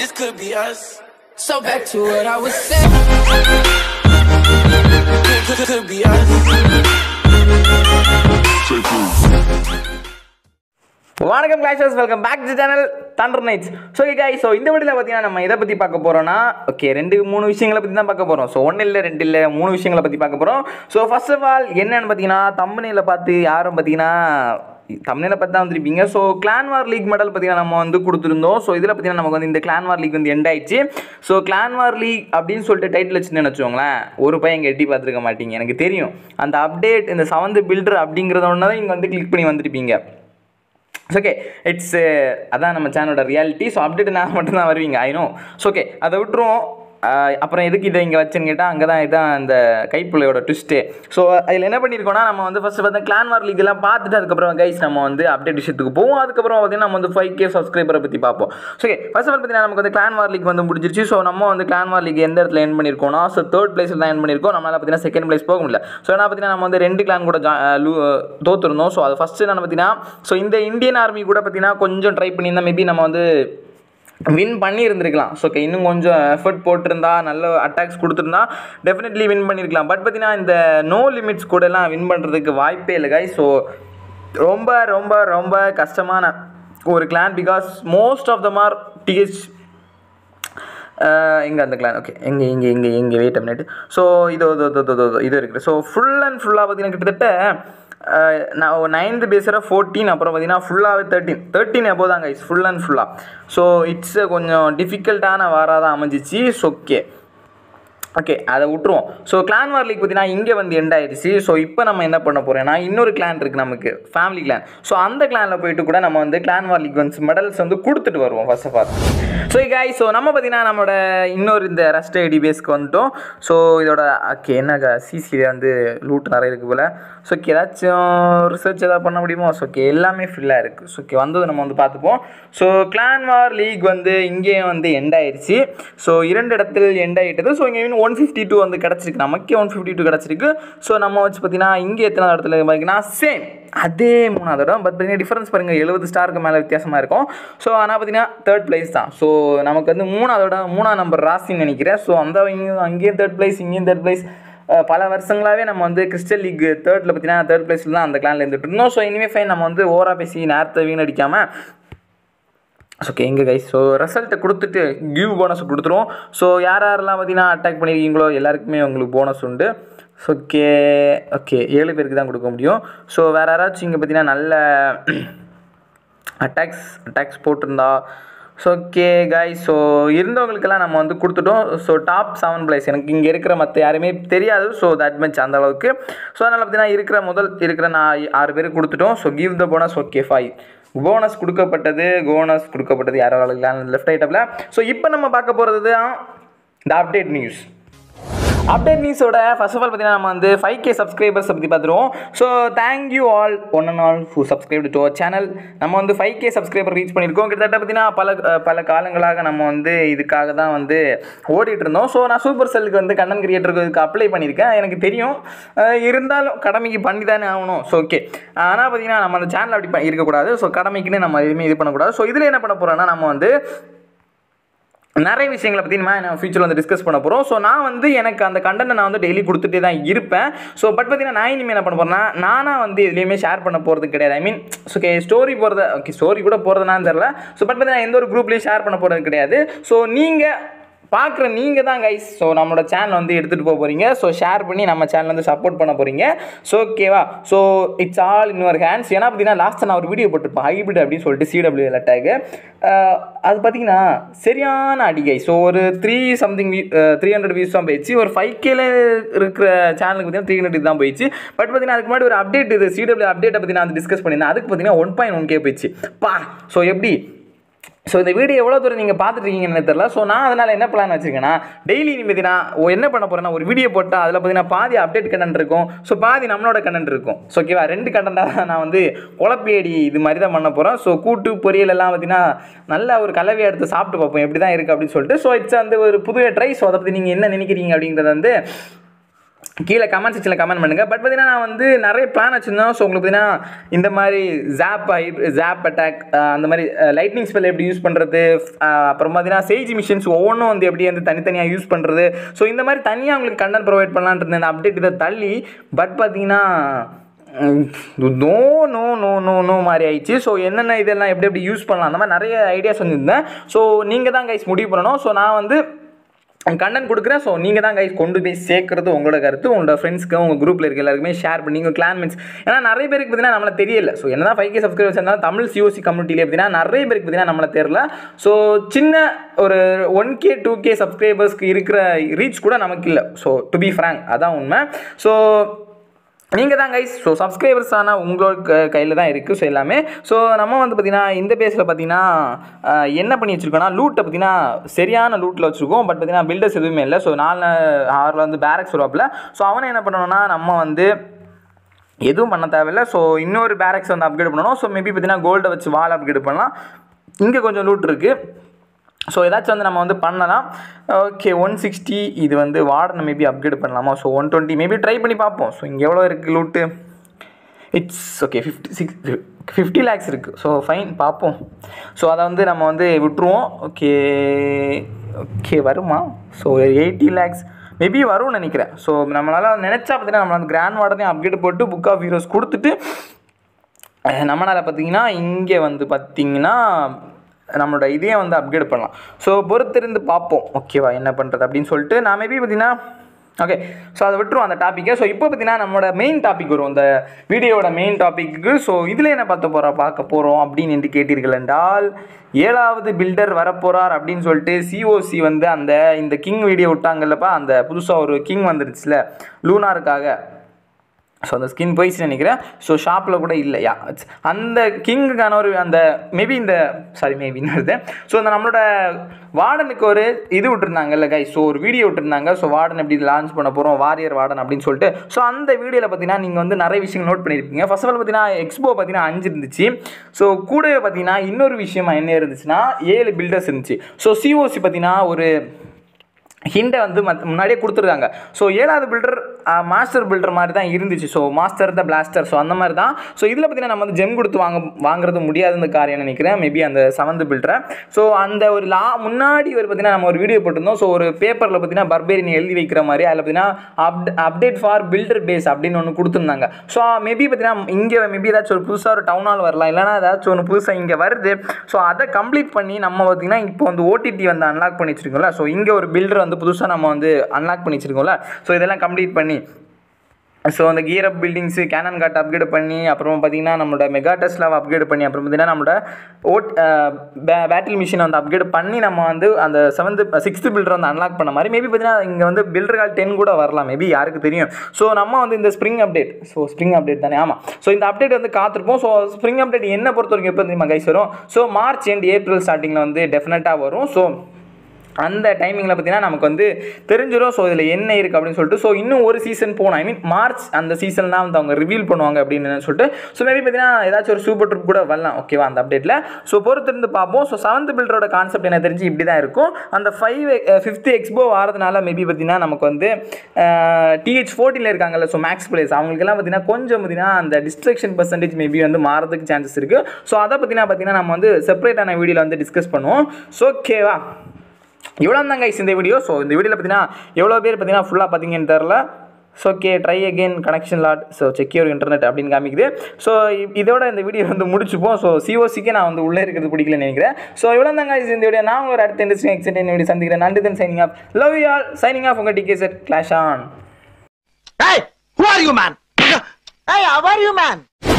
this could be us. So back to what I was saying. Could, could, could be us. வணக்கம் clashers welcome back to channel thunder knights so guys so இந்த வீடியோவில் பார்த்தீங்கன்னா நம்ம எதை பற்றி பார்க்க போகிறோம்னா ஓகே ரெண்டு மூணு விஷயங்களை பற்றி தான் பார்க்க போகிறோம் ஸோ ஒன்றும் இல்லை ரெண்டு இல்லை மூணு விஷயங்களை பற்றி பார்க்க போகிறோம் ஸோ ஃபர்ஸ்ட் ஆஃப் ஆல் என்னன்னு பார்த்தீங்கன்னா தம்பனையில் பார்த்து யாரும் பார்த்தீங்கன்னா தமிழில் பார்த்து தான் வந்திருப்பீங்க so clan war league medal பார்த்தீங்கன்னா நம்ம வந்து கொடுத்துருந்தோம் ஸோ இதில் பார்த்தீங்கன்னா நமக்கு வந்து இந்த கிளான் வார் லீக் வந்து எண்ட் ஆயிடுச்சு ஸோ கிளான் வார் லீக் அப்படின்னு சொல்லிட்டு டைட்டில் வச்சுன்னு வச்சுக்கோங்களேன் ஒரு பையன் இங்கே எட்டி பார்த்துருக்க மாட்டீங்க எனக்கு தெரியும் அந்த அப்டேட் இந்த செவன்த் பில்டர் அப்படிங்கிறத ஒன்று தான் இங்கே வந்து கிளிக் பண்ணி வந்திருப்பீங்க ஓகே இட்ஸ் அதான் நம்ம சேனலோட ரியாலிட்டி ஸோ அப்டேட் நான் மட்டும்தான் வருவீங்க ஐ நோ ஸோ ஓகே அதை விட்டுருவோம் ஆஹ் அப்புறம் எதுக்கு இதை இங்கே வச்சேன்னு கேட்டால் அங்கே தான் இதான் அந்த கைப்புள்ளையோட ட்விஸ்ட்டு ஸோ அதில் என்ன பண்ணியிருக்கோம்னா நம்ம வந்து ஃபஸ்ட்டு பார்த்தா கிளான் வார் லீக் எல்லாம் பார்த்துட்டு அதுக்கப்புறம் கைஸ் நம்ம வந்து அப்டேட் விஷயத்துக்கு போவோம் அதுக்கப்புறம் பார்த்தீங்கன்னா நம்ம வந்து ஃபைவ் கே சப்ஸ்கிரைபரை பற்றி பார்ப்போம் ஓகே ஃபர்ஸ்ட் ஆஃப் ஆல் பார்த்தீங்கன்னா நமக்கு வந்து கிளான் வார் லீக் வந்து முடிஞ்சிருச்சு ஸோ நம்ம வந்து கிளான் வார் லீக் எந்த இடத்துல என் பண்ணியிருக்கோம்னா ஸோ தேர்ட் பிளேஸில் தான் என் பண்ணியிருக்கோம் நம்மளால் பார்த்தீங்கன்னா செகண்ட் பிளேஸ் போக முடியல ஸோ என்ன பார்த்தீங்கன்னா நம்ம வந்து ரெண்டு கிளான் கூட ஜா- லூ தோத்துருந்தோம் ஸோ அது ஃபஸ்ட்டு என்ன பார்த்தீங்கன்னா ஸோ இந்த இந்தியன் ஆர்மி கூட பார்த்தீங்கன்னா கொஞ்சம் ட்ரை பண்ணியிருந்தா மேபி நம்ம வந்து வின் பண்ணி இருந்திருக்கலாம் ஸோ ஓகே இன்னும் கொஞ்சம் எஃபர்ட் போட்டிருந்தா நல்ல அட்டாக்ஸ் கொடுத்துருந்தா டெஃபினெட்லி வின் பண்ணியிருக்கலாம் பட் பார்த்தீங்கன்னா இந்த நோ லிமிட்ஸ் கூட எல்லாம் வின் பண்ணுறதுக்கு வாய்ப்பே இல்லை guys ஸோ ரொம்ப ரொம்ப ரொம்ப கஷ்டமான ஒரு clan because most of the மார் டிஹெச் இங்கே அந்த கிளான் ஓகே இங்கே இங்கே இங்கே இங்கே வெயிட் மினிட் ஸோ இது இது இது இது இது இது இருக்குது ஸோ ஃபுல் அண்ட் ஃபுல்லாக பார்த்தீங்கன்னா கிட்டத்தட்ட அஹ், நான் நைன்த்து பேசுகிற ஃபோர்டீன் அப்புறம் பார்த்தீங்கன்னா ஃபுல்லாகவே தேர்ட்டின் தேர்ட்டின் எபோ தான் கைஸ் ஃபுல் அண்ட் ஃபுல்லாக ஸோ இட்ஸ் கொஞ்சம் டிஃபிகல்ட்டான வாராக தான் அமைஞ்சிச்சு ஓகே ஓகே அதை விட்ருவோம் ஸோ கிளான் வார் லீக் பார்த்தீங்கன்னா இங்கே வந்து எண்ட் ஆயிடுச்சு ஸோ இப்போ நம்ம என்ன பண்ண போகிறோம்னா இன்னொரு கிளான் இருக்குது நமக்கு ஃபேமிலி கிளான் ஸோ அந்த கிளானில் போயிட்டு கூட நம்ம வந்து கிளான் வார் லீக் வந்து மெடல்ஸ் வந்து கொடுத்துட்டு வருவோம் first of all so guys so நம்ம பார்த்தீங்கன்னா நம்மளோட இன்னொரு இந்த ரஸ்ட் ஐடி பேஸ்க்கு வந்துட்டோம் ஸோ இதோட ஓகே என்ன சிசியில் வந்து லூட் நிறைய இருக்குது போல் ஸோ ஓகே ஏதாச்சும் ரிசர்ச் ஏதாவது பண்ண முடியுமோ ஸோ ஓகே எல்லாமே ஃபில்லாக இருக்குது ஸோ ஓகே வந்தது நம்ம வந்து பார்த்துப்போம் ஸோ கிளான் வார் லீக் வந்து இங்கேயும் வந்து எண்ட் ஆயிடுச்சு ஸோ இரண்டு இடத்தில் எண்ட் ஆகிட்டது ஸோ இங்கே ஒன் ஃபிஃப்டி டூ வந்து கிடச்சிருக்கு நமக்கே ஒன் ஃபிஃப்டி டூ கிடச்சிருக்கு ஸோ நம்ம வச்சு பார்த்தீங்கன்னா இங்கே எத்தனை இடத்துல பார்த்தீங்கன்னா சேம் அதே மூணாவது இடம் பட் பார்த்தீங்கன்னா டிஃபரன்ஸ் பாருங்கள் எழுபது ஸ்டாருக்கு மேலே வித்தியாசமாக இருக்கும் ஸோ ஆனால் பார்த்தீங்கன்னா தேர்ட் பிளேஸ் தான் ஸோ நமக்கு வந்து மூணாவது இடம் மூணாம் நம்பர் ராசின்னு நினைக்கிறேன் ஸோ அந்த இங்கேயும் அங்கேயும் தேர்ட் பிளேஸ் இங்கேயும் தேர்ட் பிளேஸ் பல வருஷங்களாகவே நம்ம வந்து கிறிஸ்டல் லீக் தேர்ட்டில் பார்த்தீங்கன்னா தேர்ட் பிளேஸில் தான் அந்த கிளானில் இருந்துட்டு இருந்தோம் ஸோ இனிமேல் ஃபைன் நம்ம வந்து ஓவரா பேசி நேரத்தை வீணடிக்காமல் ஓகே எங்கே கைஸ் ஸோ ரிசல்ட்டை கொடுத்துட்டு கிவ் போனஸ் கொடுத்துருவோம் ஸோ யார் யாரெல்லாம் பார்த்தீங்கன்னா அட்டாக் பண்ணியிருக்கீங்களோ எல்லாருக்குமே உங்களுக்கு போனஸ் உண்டு ஸோ ஓகே ஓகே ஏழு பேருக்கு தான் கொடுக்க முடியும் ஸோ வேறு யாராச்சும் இங்கே பார்த்தீங்கன்னா நல்ல அட்டாக்ஸ் அட்டாக்ஸ் போட்டிருந்தா ஸோ ஓகே காய் ஸோ இருந்தவங்களுக்கெல்லாம் நம்ம வந்து கொடுத்துட்டோம் ஸோ டாப் செவன் பிளேஸ் எனக்கு இங்கே இருக்கிற மற்ற யாருமே தெரியாது ஸோ தட் மச் அந்த அளவுக்கு ஸோ அதனால் பார்த்தீங்கன்னா இருக்கிற முதல் இருக்கிற நான் ஆறு பேருக்கு கொடுத்துட்டோம் so give the bonus okay five bonus கொடுக்கப்பட்டது போனஸ் கொடுக்கப்பட்டது யாரோ லெஃப்ட் ஐட்டமில் ஸோ இப்போ நம்ம பார்க்க போகிறது தான் இந்த அப்டேட் நியூஸ் அப்டேட் நியூஸோட ஃபர்ஸ்ட் ஆஃப் ஆல் பார்த்தீங்கன்னா நம்ம வந்து ஃபைவ் கே சப்ஸ்கிரைபர்ஸ் பற்றி பார்த்துருவோம் so thank you all one and all who subscribe to our channel நம்ம வந்து ஃபைவ் கே சப்ஸ்கிரைபர் ரீச் பண்ணியிருக்கோம் கிட்டத்தட்ட பார்த்தீங்கன்னா பல அஹ், பல காலங்களாக நம்ம வந்து இதுக்காக தான் வந்து ஓடிட்டு இருந்தோம் ஸோ நான் சூப்பர் செல்லுக்கு வந்து கண்ணன் கிரியேட்டருக்கு இதுக்கு அப்ளை பண்ணியிருக்கேன் எனக்கு தெரியும் அஹ், இருந்தாலும் கடமைக்கு பண்ணி தானே ஆகணும் ஸோ ஓகே ஆனால் பார்த்தீங்கன்னா நம்ம அந்த சேனல் அப்படி ப- இருக்கக்கூடாது ஸோ கடமைக்குன்னு நம்ம எதுவுமே இது பண்ணக்கூடாது ஸோ இதில் என்ன பண்ண போகிறோம்னா நம்ம வந்து நிறைய விஷயங்களை பற்றி நம்ம நான் ஃபியூச்சரில் வந்து டிஸ்கஸ் பண்ண போகிறோம் ஸோ நான் வந்து எனக்கு அந்த கண்டென்ட் நான் வந்து டெய்லி கொடுத்துட்டே தான் இருப்பேன் ஸோ பட் பார்த்தீங்கன்னா நான் இனிமேல் என்ன பண்ண போகிறேன்னா நானாக வந்து எதுலேயுமே ஷேர் பண்ண போகிறது கிடையாது ஐ மீன் ஓகே ஸ்டோரி போகிறத ஓகே ஸ்டோரி கூட போகிறதுனான்னு தெரில ஸோ பட் பார்த்தீங்கன்னா எந்த ஒரு குரூப்லேயும் ஷேர் பண்ண போகிறது கிடையாது ஸோ நீங்கள் பார்க்குற நீங்கள் தான் கைஸ் ஸோ நம்மளோட சேனல் வந்து எடுத்துகிட்டு போக போகிறீங்க ஸோ ஷேர் பண்ணி நம்ம சேனல் வந்து சப்போர்ட் பண்ண போகிறீங்க ஸோ ஓகேவா so it's all in your hands ஏன்னா பார்த்தீங்கன்னா லாஸ்ட் நான் ஒரு வீடியோ போட்டிருப்பேன் ஹைபிரிட் அப்படின்னு சொல்லிட்டு சிடபிள்யூ டேக் அது பார்த்தீங்கன்னா சரியான அடிகை ஸோ ஒரு three something three hundred views தான் போயிடுச்சு ஒரு ஃபைவ் கேல இருக்கிற சேனலுக்கு பார்த்தீங்கன்னா த்ரீ ஹண்ட்ரட் தான் போயிடுச்சு பட் பார்த்தீங்கன்னா அதுக்கு முன்னாடி ஒரு அப்டேட் இது சிடபிள்யூ அப்டேட்டை பற்றி நான் டிஸ்கஸ் பண்ணியிருந்தேன் அதுக்கு பார்த்தீங்கன்னா ஒன் பாயிண்ட் ஒன் கே போயிடுச்சு பா ஸோ எப்படி ஸோ இந்த வீடியோ எவ்வளோ தூரம் நீங்கள் பார்த்துட்டு இருக்கீங்கன்னு தெரியல ஸோ நான் அதனால் என்ன பிளான் வச்சுருக்கேன்னா டெய்லி நீ பார்த்தீங்கன்னா ஓ, என்ன பண்ண போகிறேன்னா ஒரு வீடியோ போட்டால் அதில் பார்த்தீங்கன்னா பாதி அப்டேட் கண்டென்ட் இருக்கும் ஸோ பாதி நம்மளோட கண்டென்ட் இருக்கும் ஸோ ஓகேவா ரெண்டு கண்டென்ட்டாக நான் வந்து குழப்பேடி இது மாதிரி தான் பண்ண போகிறேன் ஸோ கூட்டு பொரியல் எல்லாம் பார்த்தீங்கன்னா நல்ல ஒரு கலவையை எடுத்து சாப்பிட்டு பார்ப்போம் எப்படி தான் இருக்குது அப்படின்னு சொல்லிட்டு ஸோ இட்ஸ் வந்து ஒரு புது ட்ரை ஸோ அதை பற்றி நீங்கள் என்ன நினைக்கிறீங்க அப்படிங்கிறத வந்து கீழே கமெண்ட் செக்ஷனில் கமெண்ட் பண்ணுங்கள் பட் பார்த்தீங்கன்னா நான் வந்து நிறைய பிளான் வச்சுருந்தோம் ஸோ உங்களுக்கு பார்த்தீங்கன்னா இந்த மாதிரி ஜாப் ஜாப் அட்டாக் அந்த மாதிரி லைட்னிங் ஸ்பெல் எப்படி யூஸ் பண்ணுறது அப்புறம் பார்த்தீங்கன்னா சேஜ் மிஷின்ஸ் ஒவ்வொன்றும் வந்து எப்படி வந்து தனித்தனியாக யூஸ் பண்ணுறது ஸோ இந்த மாதிரி தனியாக உங்களுக்கு கண்டென்ட் ப்ரொவைட் பண்ணலான்ட்டு இருந்தேன் இந்த அப்டேட் இதை தள்ளி பட் பார்த்தீங்கன்னா no no no no no மாதிரி ஆயிடுச்சு ஸோ என்னென்ன இதெல்லாம் எப்படி எப்படி யூஸ் பண்ணலாம் அந்த மாதிரி நிறைய ஐடியாஸ் வந்துருந்தேன் ஸோ நீங்கள் தான் கைஸ் முடிவு பண்ணணும் ஸோ நான் வந்து கண்டென்ட் கொடுக்குறேன் ஸோ நீங்கள் தான் கைஸ் கொண்டு போய் சேர்க்குறது உங்களோட கருத்து உங்களோட ஃப்ரெண்ட்ஸ்க்கு உங்கள் குரூப்பில் இருக்க எல்லாருக்குமே ஷேர் பண்ணி உங்கள் கிளான் மீன்ஸ் ஏன்னா நிறைய பேருக்கு பார்த்தீங்கன்னா நம்மளை தெரியல ஸோ என்ன தான் ஃபைவ் கே சப்ஸ்கிரைபர்ஸ் இருந்தாலும் தமிழ் சிஓசி கம்யூனிட்டியில் பார்த்தீங்கன்னா நிறைய பேருக்கு பார்த்தீங்கன்னா நம்மளை தெரியல ஸோ சின்ன ஒரு ஒன் கே டூ கே சப்ஸ்கிரைபர்ஸ்க்கு இருக்கிற ரீச் கூட நமக்கு இல்லை ஸோ டு பி ஃப்ரேங்க் அதான் உண்மை ஸோ நீங்கள் தான் கைஸ் ஸோ சப்ஸ்கிரைபர்ஸ் ஆனால் உங்களோட கையில் தான் இருக்குது ஸோ எல்லாமே ஸோ நம்ம வந்து பார்த்திங்கன்னா இந்த பேஸில் பார்த்தீங்கன்னா அஹ், என்ன பண்ணி வச்சுருக்கோம்னா லூட்டை பார்த்தீங்கன்னா சரியான லூட்டில் வச்சுருக்கோம் பட் பார்த்தீங்கன்னா பில்டர்ஸ் எதுவுமே இல்லை ஸோ நாலு ஆறில் வந்து பேரக்ஸ் வருவாப்பில் ஸோ அவனை என்ன பண்ணணும்னா நம்ம வந்து எதுவும் பண்ண தேவையில்ல ஸோ இன்னொரு பேரக்ஸ் வந்து அப்கிரேட் பண்ணணும் ஸோ மேபி பார்த்தீங்கன்னா கோல்டை வச்சு வால் அப்கிரேட் பண்ணலாம் இங்கே கொஞ்சம் லூட் இருக்குது ஸோ ஏதாச்சும் வந்து நம்ம வந்து பண்ணலாம் ஓகே ஒன் சிக்ஸ்டி இது வந்து வார்டனை மேபி அப்கிரேட் பண்ணலாமா so one twenty maybe try பண்ணி பார்ப்போம் ஸோ இங்கே எவ்வளோ இருக்குது loot it's okay fifty six fifty lakhs இருக்குது ஸோ ஃபைன் பார்ப்போம் ஸோ அதை வந்து நம்ம வந்து விட்டுருவோம் ஓகே ஓகே வருமா ஸோ எயிட்டி லேக்ஸ் மேபி வரும்னு நினைக்கிறேன் ஸோ நம்மளால் நினச்சா பார்த்தீங்கன்னா நம்ம அந்த கிராண்ட் வார்டனையும் அப்கிரேட் போட்டு புக் ஆஃப் ஹீரோஸ் கொடுத்துட்டு அஹ் நம்மளால் பார்த்தீங்கன்னா இங்கே வந்து பார்த்தீங்கன்னா நம்மளோட இதையே வந்து அப்கிரேட் பண்ணலாம் ஸோ பொறுத்திருந்து பார்ப்போம் ஓகேவா என்ன பண்ணுறது அப்படின்னு சொல்லிட்டு நான் மேபி பார்த்தீங்கன்னா ஓகே ஸோ அதை விட்டுருவோம் அந்த டாப்பிக்கை ஸோ இப்போ பார்த்தீங்கன்னா நம்மளோட மெயின் டாபிக் வரும் இந்த வீடியோவோட மெயின் டாபிக்கு ஸோ இதில் என்ன பார்த்த போகிறோம் பார்க்க போகிறோம் அப்படின்னு என்று கேட்டீர்கள் என்றால் ஏழாவது பில்டர் வரப்போகிறார் அப்படின்னு சொல்லிட்டு சிஓசி வந்து அந்த இந்த கிங் வீடியோ விட்டாங்கல்லப்பா அந்த புதுசாக ஒரு கிங் வந்துருச்சுல லூனாருக்காக ஸோ அந்த ஸ்கின் போயிடுச்சு நினைக்கிறேன் ஸோ ஷாப்பில் கூட இல்லையா அந்த கிங்குக்கான ஒரு அந்த மேபி இந்த சாரி மேபின்னு ஸோ அந்த நம்மளோட வார்டனுக்கு ஒரு இது விட்டுருந்தாங்கல்ல கை ஸோ ஒரு வீடியோ விட்டுருந்தாங்க ஸோ வார்டன் எப்படி லான்ச் பண்ண போகிறோம் வாரியர் வார்டன் அப்படின்னு சொல்லிட்டு ஸோ அந்த வீடியோவில் பார்த்தீங்கன்னா நீங்கள் வந்து நிறைய விஷயங்கள் நோட் பண்ணியிருப்பீங்க ஃபர்ஸ்ட் ஆஃப் ஆல் பார்த்தீங்கன்னா எக்ஸ்போ பார்த்தீங்கன்னா அஞ்சு இருந்துச்சு ஸோ கூடவே பார்த்தீங்கன்னா இன்னொரு விஷயமா என்ன இருந்துச்சுன்னா ஏழு பில்டர்ஸ் இருந்துச்சு ஸோ சிஓசி பார்த்தீங்கன்னா ஒரு ஹிண்டை வந்து மத் முன்னாடியே கொடுத்துருக்காங்க ஸோ ஏழாவது பில்டர் மாஸ்டர் பில்டர் மாதிரி தான் இருந்துச்சு so master the blaster so அந்த மாதிரி தான் ஸோ இதில் பார்த்தீங்கன்னா நம்ம வந்து ஜெம் கொடுத்து வாங்க வாங்குறது முடியாதுன்னு காரியம் நினைக்கிறேன் மேபி அந்த செவன்த் பில்டரை ஸோ அந்த ஒரு லா முன்னாடி ஒரு பார்த்தீங்கன்னா நம்ம ஒரு வீடியோ போட்டிருந்தோம் ஸோ ஒரு பேப்பரில் பார்த்தீங்கன்னா பர்பேரியன் எழுதி வைக்கிற மாதிரி அதில் பார்த்தீங்கன்னா up update for builder base அப்படின்னு ஒன்று கொடுத்துருந்தாங்க ஸோ மேபி பார்த்தீங்கன்னா இங்கே மேபி ஏதாச்சும் ஒரு புதுசாக ஒரு டவுன் ஹால் வரலாம் இல்லைனா ஏதாச்சும் ஒன்று புதுசாக இங்கே வருது ஸோ அதை கம்ப்ளீட் பண்ணி நம்ம பார்த்தீங்கன்னா இப்போ வந்து ஓடிடி வந்து அன்லாக் பண்ணி வச்சிருக்கோம்ல ஸோ இங்கே ஒரு பில்டர் வந்து புதுசாக நம்ம வந்து அன்லாக் பண்ணி வச்சிருக்கோம்ல ஸோ இதெல்லாம் கம்ப்ளீட் பண்ணி ஸோ அந்த gear up buildings cannon cart upgrade பண்ணி அப்புறம் பார்த்தீங்கன்னா நம்மளோட மெகா டெஸ்லாவை அப்கிரேட் பண்ணி அப்புறம் பார்த்தீங்கன்னா நம்மளோட ஓட் பேட்டில் மிஷினை வந்து அப்கிரேட் பண்ணி நம்ம வந்து அந்த செவன்த் சிக்ஸ்த்து பில்டர் வந்து அன்லாக் பண்ண மாதிரி மேபி பார்த்தீங்கன்னா இங்கே வந்து பில்டர் கால் டென் கூட வரலாம் மேபி யாருக்கு தெரியும் ஸோ நம்ம வந்து இந்த spring update so spring update தானே ஆமாம் ஸோ இந்த அப்டேட் வந்து காத்திருப்போம் ஸோ ஸ்ப்ரிங் அப்டேட் என்ன பொறுத்த வரைக்கும் எப்போ தெரியுமா கைஸ் வரும் ஸோ மார்ச் அண்ட் ஏப்ரல் ஸ்டார்டிங்கில் வந்து டெஃபினட்டாக வரும் ஸோ அந்த டைமிங்கில் பார்த்தீங்கன்னா நமக்கு வந்து தெரிஞ்சிடும் ஸோ இதில் என்ன இருக்குது அப்படின்னு சொல்லிட்டு ஸோ இன்னும் ஒரு சீசன் போகணும் ஐ மீன் மார்ச் அந்த சீசன் தான் வந்து அவங்க ரிவீல் பண்ணுவாங்க அப்படின்னு சொல்லிட்டு ஸோ மேபி பார்த்தீங்கன்னா ஏதாச்சும் ஒரு சூப்பர் ட்ரிப் கூட வரலாம் ஓகேவா அந்த அப்டேட்டில் ஸோ பொறுத்திருந்து பார்ப்போம் ஸோ செவன்த் பில்டரோட கான்செப்ட் எனக்கு தெரிஞ்சு இப்படி தான் இருக்கும் அந்த ஃபைவ் ஃபிஃப்த் எக்ஸ்போ வரதுனால மேபி பார்த்தீங்கன்னா நமக்கு வந்து டிஹெச் ஃபோர்ட்டியில் இருக்காங்கல்ல ஸோ மேக்ஸ் பிளேஸ் அவங்களுக்கெல்லாம் பார்த்தீங்கன்னா கொஞ்சம் பார்த்தீங்கன்னா அந்த டிஸ்ட்ரக்ஷன் பர்சன்டேஜ் மேபி வந்து மாறதுக்கு சான்சஸ் இருக்குது ஸோ அதை பற்றினா பார்த்தீங்கன்னா நம்ம வந்து செப்பரேட்டான வீடியோவில் வந்து டிஸ்கஸ் பண்ணுவோம் ஸோ ஓகேவா இவ்வளோ தான் கைஸ் இந்த வீடியோ ஸோ இந்த வீடியோவில் பார்த்தீங்கன்னா எவ்வளோ பேர் பார்த்தீங்கன்னா ஃபுல்லாக பார்த்தீங்கன்னு தெரில so okay try again connection lost so secure internet அப்படின்னு காமிக்குது ஸோ இதோட இந்த வீடியோ வந்து முடிச்சுப்போம் ஸோ சிஓசிக்கு நான் வந்து உள்ளே இருக்கிறது பிடிக்கலன்னு நினைக்கிறேன் ஸோ இவ்வளோ தான் guys இந்த வீடியோ நான் ஒரு அடுத்த இண்டஸ்ட்ரி எக்ஸைட் வீடியோ சந்திக்கிறேன் நன்றி தன் signing off love you all signing off உங்கள் DK set clash on Hey, who are you, man? Hey, how are you, man?